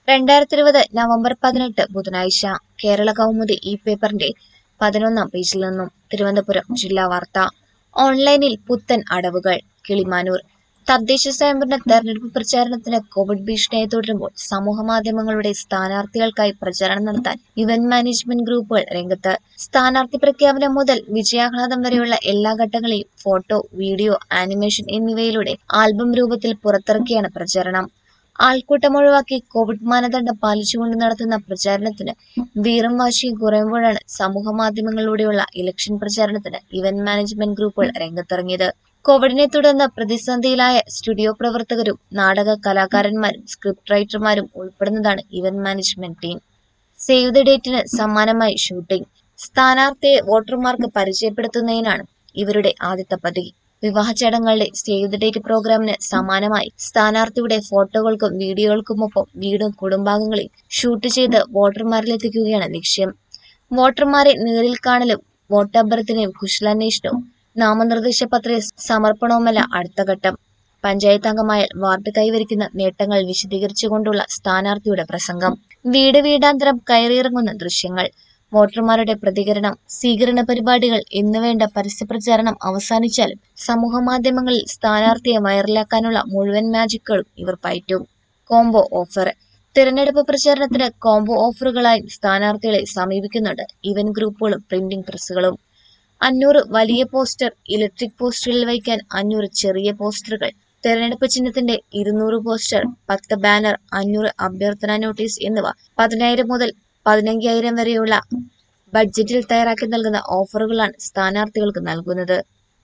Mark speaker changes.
Speaker 1: രണ്ടായിരത്തി ഇരുപത് നവംബർ പതിനെട്ട് ബുധനാഴ്ച കേരള കൗമുദി ഈ പേപ്പറിന്റെ പതിനൊന്നാം പേജിൽ നിന്നും തിരുവനന്തപുരം ജില്ലാ വാർത്ത ഓൺലൈനിൽ പുത്തൻ അടവുകൾ കിളിമാനൂർ തദ്ദേശ സ്വയംഭരണ തെരഞ്ഞെടുപ്പ് പ്രചാരണത്തിന് കോവിഡ് ഭീഷണിയെ തുടരുമ്പോൾ സമൂഹമാധ്യമങ്ങളുടെ സ്ഥാനാർത്ഥികൾക്കായി പ്രചാരണം നടത്താൻ ഇവന്റ് മാനേജ്മെന്റ് ഗ്രൂപ്പുകൾ രംഗത്ത് സ്ഥാനാർത്ഥി പ്രഖ്യാപനം മുതൽ വിജയാഹ്ലാദം വരെയുള്ള എല്ലാ ഘട്ടങ്ങളെയും ഫോട്ടോ വീഡിയോ ആനിമേഷൻ എന്നിവയിലൂടെ ആൽബം രൂപത്തിൽ പുറത്തിറക്കിയാണ് പ്രചാരണം ആൾക്കൂട്ടം ഒഴിവാക്കി കോവിഡ് മാനദണ്ഡം പാലിച്ചുകൊണ്ട് നടത്തുന്ന പ്രചാരണത്തിന് വീറും വാശിയും കുറയുമ്പോഴാണ് സമൂഹ മാധ്യമങ്ങളിലൂടെയുള്ള ഇലക്ഷൻ പ്രചാരണത്തിന് ഇവന്റ് മാനേജ്മെന്റ് ഗ്രൂപ്പുകൾ രംഗത്തിറങ്ങിയത് കോവിഡിനെ തുടർന്ന് പ്രതിസന്ധിയിലായ സ്റ്റുഡിയോ പ്രവർത്തകരും നാടക കലാകാരന്മാരും സ്ക്രിപ്റ്റ് റൈറ്റർമാരും ഉൾപ്പെടുന്നതാണ് event management team save the ഡേറ്റിന് സമാനമായി ഷൂട്ടിംഗ് സ്ഥാനാർത്ഥിയെ വോട്ടർമാർക്ക് പരിചയപ്പെടുത്തുന്നതിനാണ് ഇവരുടെ ആദ്യത്തെ പദ്ധതി വിവാഹ ചടങ്ങുകളുടെ സേവ് ദ ഡേറ്റ് പ്രോഗ്രാമിന് സമാനമായി സ്ഥാനാർത്ഥിയുടെ ഫോട്ടോകൾക്കും വീഡിയോകൾക്കുമൊപ്പം വീടും കുടുംബാംഗങ്ങളെയും ഷൂട്ട് ചെയ്ത് വോട്ടർമാരിലെത്തിക്കുകയാണ് ലക്ഷ്യം വോട്ടർമാരെ നേരിൽ കാണലും വോട്ടഭ്യർത്ഥനയും കുശലാന്വേഷണവും നാമനിർദ്ദേശ പത്രിക സമർപ്പണവുമല്ല അടുത്ത ഘട്ടം പഞ്ചായത്ത് അംഗമായാൽ വാർഡ് കൈവരിക്കുന്ന നേട്ടങ്ങൾ വിശദീകരിച്ചുകൊണ്ടുള്ള സ്ഥാനാർത്ഥിയുടെ പ്രസംഗം വീട് വീടാന്തരം കയറിയിറങ്ങുന്ന ദൃശ്യങ്ങൾ വോട്ടർമാരുടെ പ്രതികരണം സ്വീകരണ പരിപാടികൾ എന്നുവേണ്ട പരസ്യപ്രചാരണം അവസാനിച്ചാലും സമൂഹ മാധ്യമങ്ങളിൽ സ്ഥാനാർത്ഥിയെ വൈറലാക്കാനുള്ള മുഴുവൻ മാജിക്കുകളും ഇവർ പയറ്റും കോംബോ ഓഫർ തിരഞ്ഞെടുപ്പ് പ്രചാരണത്തിന് കോംബോ ഓഫറുകളായി സ്ഥാനാർത്ഥികളെ സമീപിക്കുന്നുണ്ട് ഇവന്റ് ഗ്രൂപ്പുകളും പ്രിന്റിംഗ് പ്രസ്സുകളും അഞ്ഞൂറ് വലിയ പോസ്റ്റർ ഇലക്ട്രിക് പോസ്റ്ററിൽ വയ്ക്കാൻ അഞ്ഞൂറ് ചെറിയ പോസ്റ്ററുകൾ തെരഞ്ഞെടുപ്പ് ചിഹ്നത്തിന്റെ ഇരുന്നൂറ് പോസ്റ്റർ പത്ത് ബാനർ അഞ്ഞൂറ് അഭ്യർത്ഥന നോട്ടീസ് എന്നിവ പതിനായിരം മുതൽ പതിനയ്യായിരം വരെയുള്ള ബഡ്ജറ്റിൽ തയ്യാറാക്കി നൽകുന്ന ഓഫറുകളാണ് സ്ഥാനാർത്ഥികൾക്ക് നൽകുന്നത്